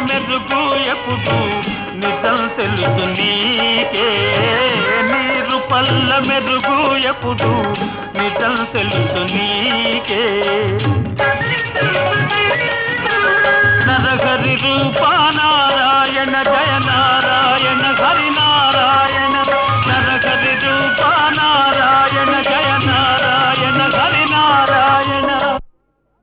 మెరుగు ఎప్పుడు నిజం తెలుసు నీకే నీరు పల్ల మెరుగు ఎప్పుడు నిజం తెలుసు నీకే నరహరి రూపా